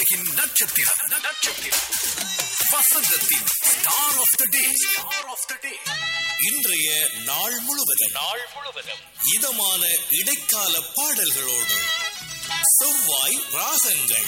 உலகின் நட்சத்திரம் நட்சத்திரம் வசந்தத்தின் star of the day star of the day இன்றைய நாள் முழுவதும் நாள் முழுவதும் இதமான இடைக்கால பாடல்களோடு செவ்வாய் ராகங்கள்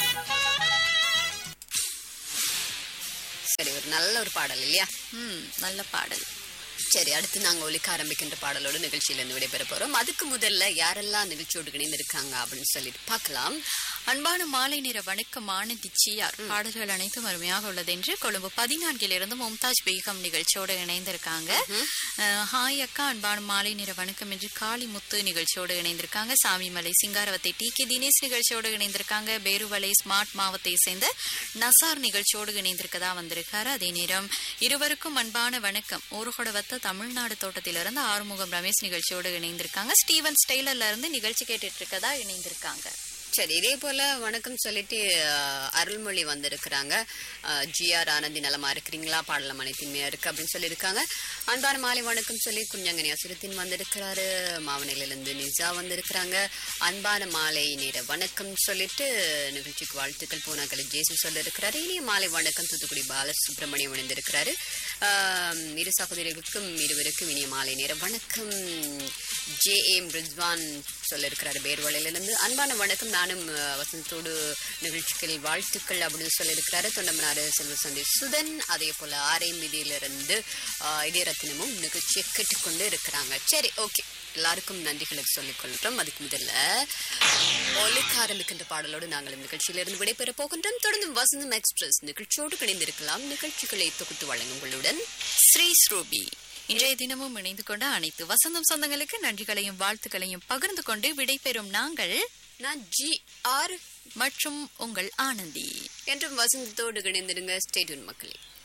சரி ஒரு நல்ல ஒரு பாடல் இல்லையா ம் நல்ல பாடல் சரி அடுத்து நாங்க ஒலிக்க ஆரம்பிக்கின்ற பாடலோடு நிகழ்ச்சியில இருந்து விடைபெற போறோம் அதுக்கு முதல்ல யாரெல்லாம் நிகழ்ச்சியோடு இணைந்திருக்காங்க அப்படின்னு சொல்லிட்டு பார்க்கலாம் அன்பான மாலை நேர வணக்கம் ஆனந்தி சியார் பாடல்கள் அனைத்தும் அருமையாக உள்ளது என்று கொழும்பு பதினான்கிலிருந்து மும்தாஜ் பேகம் நிகழ்ச்சியோடு இணைந்திருக்காங்க அஹ், ஹாய் அக்கா அன்பான மாலை நேர வணக்கம் என்று காளிமுத்து நிகழ்ச்சியோடு இணைந்திருக்காங்க சாமிமலை சிங்காரவத்தை டி கே தினேஷ் நிகழ்ச்சியோடு இணைந்திருக்காங்க பேருவலை ஸ்மார்ட் மாவத்தை சேர்ந்த நசார் நிகழ்ச்சியோடு இணைந்திருக்கதா வந்திருக்காரு அதே நேரம் இருவருக்கும் அன்பான வணக்கம் ஊருகொடவத்த தமிழ்நாடு தோட்டத்திலிருந்து ஆறுமுகம் ரமேஷ் நிகழ்ச்சியோடு இணைந்திருக்காங்க ஸ்டீவன் ஸ்டெய்லர்ல இருந்து நிகழ்ச்சி கேட்டுட்டு இருக்கதா இணைந்திருக்காங்க சரி இதே போல வணக்கம் சொல்லிட்டு அஹ், அருள்மொழி வந்திருக்கிறாங்க ஜிஆர் ஆனந்தி நலமா இருக்கிறீங்களா பாடலாம் அனைத்துமையா இருக்கு அப்படின்னு சொல்லியிருக்காங்க அன்பான மாலை வணக்கம் சொல்லி குஞ்சங்கனி அசுரத்தின் வந்திருக்கிறாரு மாவனிலிருந்து நிசா வந்திருக்கிறாங்க அன்பான மாலை நேர வணக்கம் சொல்லிட்டு நிகழ்ச்சிக்கு வாழ்த்துக்கள் பூனாக்களை ஜேசு சொல்லியிருக்கிறாரு இனிய மாலை வணக்கம் தூத்துக்குடி பாலசுப்ரமணியம் இணைந்திருக்கிறாரு ஆம், இரு சகோதரிகளுக்கும் இருவருக்கும் இனிய மாலை நேர வணக்கம் ஜே எம் ரிஸ்வான் சொல்லியிருக்கிறாரு பேர்வளையிலிருந்து அன்பான வணக்கம் நானும் அஹ், வசந்தத்தோடு நிகழ்ச்சிகள் வாழ்த்துக்கள் அப்படின்னு சொல்லியிருக்கிறாரு தொண்டமனாறு செல்வ சந்தேஷ் சுதன் அதே போல ஆரை மீதியிலிருந்து இதயரத்தினமும் நிகழ்ச்சியை கேட்டுக்கொண்டு இருக்கிறாங்க சரி ஓகே எல்லாருக்கும் நன்றிகளை சொல்லிக் கொள்கிறோம் அதுக்கு முதல்ல ஒலிக்க ஆரம்பிக்கின்ற பாடலோடு நாங்கள் நிகழ்ச்சியிலிருந்து விடைபெற போகின்றோம் தொடர்ந்து வசந்தம் எக்ஸ்பிரஸ் நிகழ்ச்சியோடு கிடைந்திருக்கலாம் நிகழ்ச்சிகளை தொகுத்து வழங்கும் உங்களுடன் ஸ்ரீ ஸ்ரூபி இன்றைய தினமும் இணைந்து கொண்ட அனைத்து வசந்தம் சொந்தங்களுக்கு நன்றிகளையும் வாழ்த்துக்களையும் பகிர்ந்து கொண்டு விடைபெறும் நாங்கள் நான் ஜி ஆர் மற்றும் உங்கள் ஆனந்தி என்றும் வசந்தத்தோடு இணைந்திருங்க ஸ்டேடியூன் மக்களே